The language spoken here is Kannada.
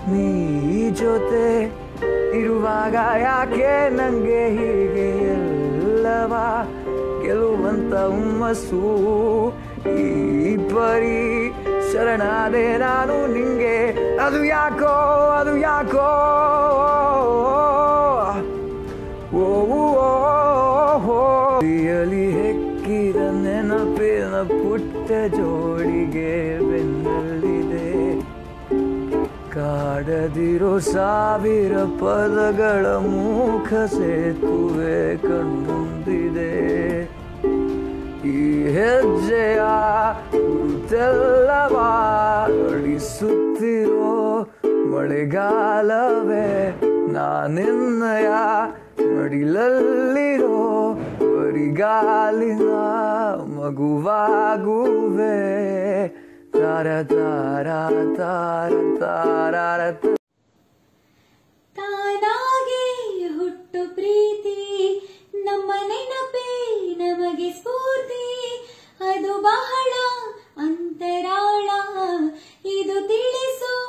ನೀ ಜೊತೆ ಇರುವಾಗ ಯಾಕೆ ನಂಗೆ ಹೀಗೆ ಎಲ್ಲವ ಗೆಲ್ಲುವಂತ ಹುಮ್ಮಸ್ಸು ಈ ಪರಿ ಶರಣಾದೆ ನಾನು ನಿಂಗೆ ಅದು ಯಾಕೋ ಅದು ಯಾಕೋ ಓ ಅಲಿ ಹೆಕ್ಕಿದ ನೆನಪಿನ ಪುಟ್ಟ ಜೋಡಿಗೆ ಬೆನ್ನಲ್ಲಿದೆ ಕಾಡದಿರೋ ಸಾವಿರ ಪದಗಳ ಮೂಕ ಸೇತುವೆ ಕಣ್ಮುಂದಿದೆ ಈ ಹೆಜ್ಜೆಯ ಗುರುತೆಲ್ಲವ ಅಳಿಸುತ್ತಿರೋ ಮಳೆಗಾಲವೇ ನಾನೆನ್ನಯ ಮಡಿಲಲ್ಲಿರೋ ಬರಿಗಾಲಿನ ಮಗುವಾಗುವೆ ತಾರ ತಾರ ತಾರ ತಾರ ತಾನಾಗೆ ಹುಟ್ಟು ಪ್ರೀತಿ ನಮ್ಮ ನೆನಪೇ ನಮಗೆ ಸ್ಫೂರ್ತಿ ಅದು ಬಹಳ ಅಂತರಾಳ ಇದು ತಿಳಿಸೋ